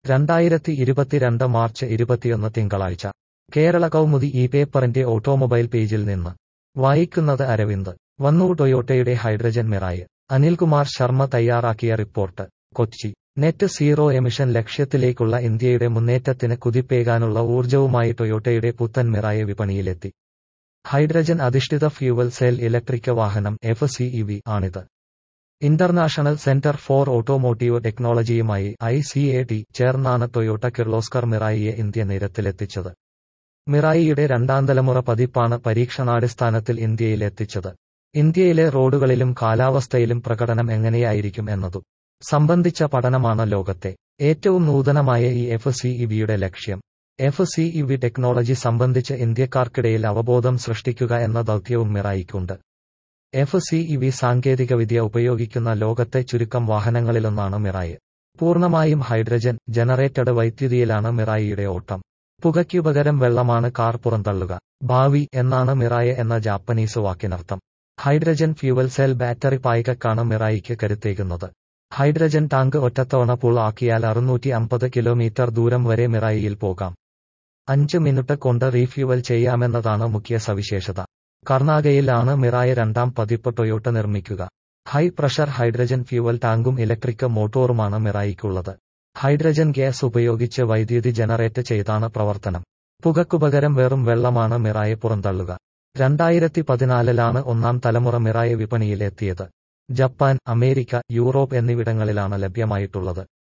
രണ്ടായിരത്തി ഇരുപത്തിരണ്ട് മാർച്ച് ഇരുപത്തിയൊന്ന് തിങ്കളാഴ്ച കേരള കൗമുദി ഈ പേപ്പറിന്റെ ഓട്ടോമൊബൈൽ പേജിൽ നിന്ന് വായിക്കുന്നത് അരവിന്ദ് വന്നു ടൊയോട്ടയുടെ ഹൈഡ്രജൻ മിറായി അനിൽകുമാർ ശർമ്മ തയ്യാറാക്കിയ report Kochi net zero emission ലക്ഷ്യത്തിലേക്കുള്ള ഇന്ത്യയുടെ മുന്നേറ്റത്തിന് കുതിപ്പേകാനുള്ള ഊർജവുമായി ടൊയോട്ടയുടെ പുത്തൻ മിറായി വിപണിയിലെത്തി ഹൈഡ്രജൻ അധിഷ്ഠിത ഫ്യൂവൽ സെൽ ഇലക്ട്രിക് വാഹനം എഫ് സി ആണിത് ഇന്റർനാഷണൽ സെന്റർ ഫോർ ഓട്ടോമോട്ടീവ് ടെക്നോളജിയുമായി ഐ സി എ ടി ചേർന്നാണ് ടൊയോട്ട കിർലോസ്കർ മിറായിയെ ഇന്ത്യ നിരത്തിലെത്തിച്ചത് മിറായിയുടെ രണ്ടാം തലമുറ പതിപ്പാണ് പരീക്ഷണാടിസ്ഥാനത്തിൽ ഇന്ത്യയിലെത്തിച്ചത് ഇന്ത്യയിലെ റോഡുകളിലും കാലാവസ്ഥയിലും പ്രകടനം എങ്ങനെയായിരിക്കും എന്നതും സംബന്ധിച്ച പഠനമാണ് ലോകത്തെ ഏറ്റവും നൂതനമായ ഈ എഫ് സി ഇവിയുടെ ലക്ഷ്യം എഫ് സി ഇവി ടെക്നോളജി സംബന്ധിച്ച് ഇന്ത്യക്കാർക്കിടയിൽ അവബോധം സൃഷ്ടിക്കുക എന്ന ദൗത്യവും മിറായിക്കുണ്ട് എഫ് സി ഇവി സാങ്കേതികവിദ്യ ഉപയോഗിക്കുന്ന ലോകത്തെ ചുരുക്കം വാഹനങ്ങളിലൊന്നാണ് മിറായി പൂർണ്ണമായും ഹൈഡ്രജൻ ജനറേറ്റഡ് വൈദ്യുതിയിലാണ് മിറായിയുടെ ഓട്ടം പുകയ്ക്കു പകരം വെള്ളമാണ് കാർ പുറന്തള്ളുക ഭാവി എന്നാണ് മിറായ എന്ന ജാപ്പനീസ് വാക്കിനർത്ഥം ഹൈഡ്രജൻ ഫ്യൂവൽ സെൽ ബാറ്ററി പായ്ക്കാണ് മിറായിക്ക് കരുത്തേകുന്നത് ഹൈഡ്രജൻ ടാങ്ക് ഒറ്റത്തവണ പുൾ ആക്കിയാൽ അറുന്നൂറ്റി അമ്പത് കിലോമീറ്റർ ദൂരം വരെ മിറായിയിൽ പോകാം അഞ്ച് മിനിറ്റ് കൊണ്ട് റീഫ്യൂവൽ ചെയ്യാമെന്നതാണ് മുഖ്യ സവിശേഷത കർണാകയിലാണ് മിറായ രണ്ടാം പതിപ്പ് ടൊയോട്ട നിർമ്മിക്കുക ഹൈ പ്രഷർ ഹൈഡ്രജൻ ഫ്യൂവൽ ടാങ്കും ഇലക്ട്രിക് മോട്ടോറുമാണ് മിറായിക്കുള്ളത് ഹൈഡ്രജൻ ഗ്യാസ് ഉപയോഗിച്ച് വൈദ്യുതി ജനറേറ്റ് ചെയ്താണ് പ്രവർത്തനം പുകക്കുപകരം വെറും വെള്ളമാണ് മിറായ പുറന്തള്ളുക രണ്ടായിരത്തി പതിനാലിലാണ് ഒന്നാം തലമുറ മിറായ വിപണിയിൽ എത്തിയത് ജപ്പാൻ അമേരിക്ക യൂറോപ്പ് എന്നിവിടങ്ങളിലാണ് ലഭ്യമായിട്ടുള്ളത്